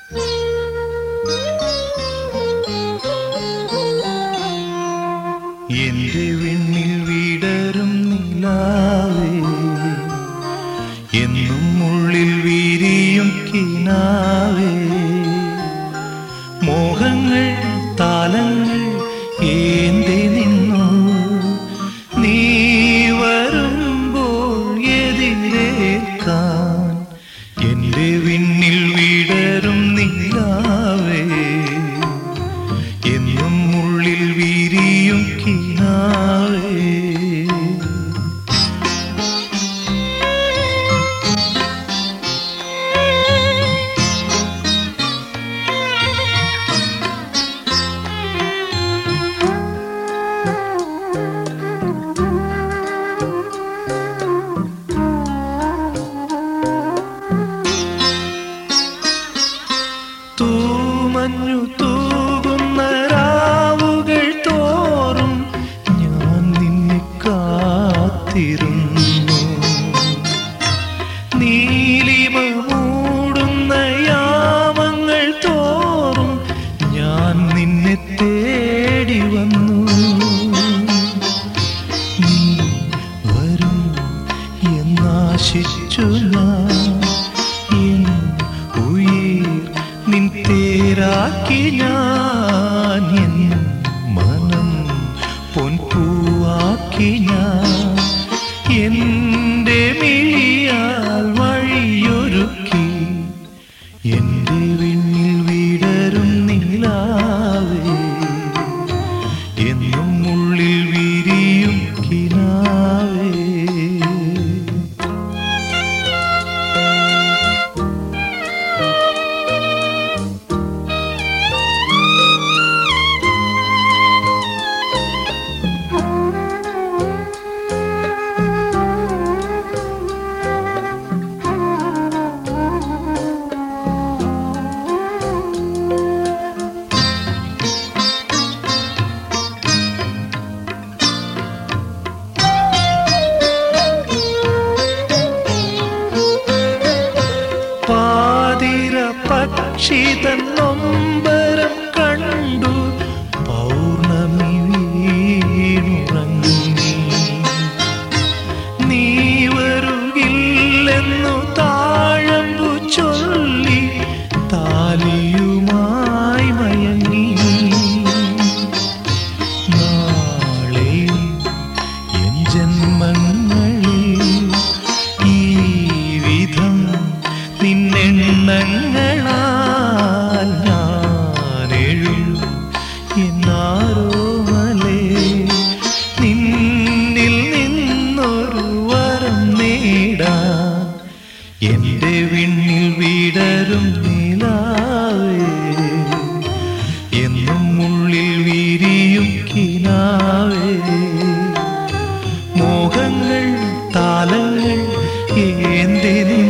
എന്റെ വിണ്ണിൽ വിടരും നിലാവേ എന്നും ഉള്ളിൽ വിരിയും കിനാവേ മോഹങ്ങൾ താലങ്ങൾ ഏന്തി നിന്നു നീ വരുമ്പോൾ എതിരേക്കാൻ എന്റെ വിണ്ണിൽ വിടരും നിലാവേ എന്നും ഉള്ളിൽ വിരിയും കിനാവേ തൂമഞ്ഞു തൂകുന്ന രാവുകൾ തോറും ഞാൻ നിന്നെ കാത്തിരുന്നു നീലിമ മൂടുന്ന യാമങ്ങൾ തോറും ഞാൻ നിന്നെ തേടി വന്നു നീ വരും എന്നാശിച്ചു ഞാൻ എൻ ഉയിർ നിൻ തേരാക്കി ഞാൻ എൻ മനം പൊൻപൂവാക്കി ഞാൻ എന്റെ മിഴിയാൽ വഴിയൊരുക്കി എന്റെ വിണ്ണിൽ വിടരും നിലാവേ എന്നും ഉള്ളിൽ വിരിയും കിനാവേ പാതിര പക്ഷിതൻ നൊമ്പരം കണ്ടു പൗർണമി വീണുറങ്ങി നീ വരുകില്ലെന്നു താഴമ്പു ചൊല്ലി താലിയുമായി മയങ്ങി നാളെയും എൻ ജന്മങ്ങളിൽ ഈ വിധം നിന്നെണ്ണങ്ങളാൽ ഞാനെഴും എന്നാരോമലേ നിന്നിൽ നിന്നൊരു വരം നേടാൻ എന്റെ വിണ്ണിൽ വിടരും നിലാവേ എന്നും ഉള്ളിൽ വിരിയും കിനാവേ മോഹങ്ങൾ താലങ്ങൾ ഏന്തി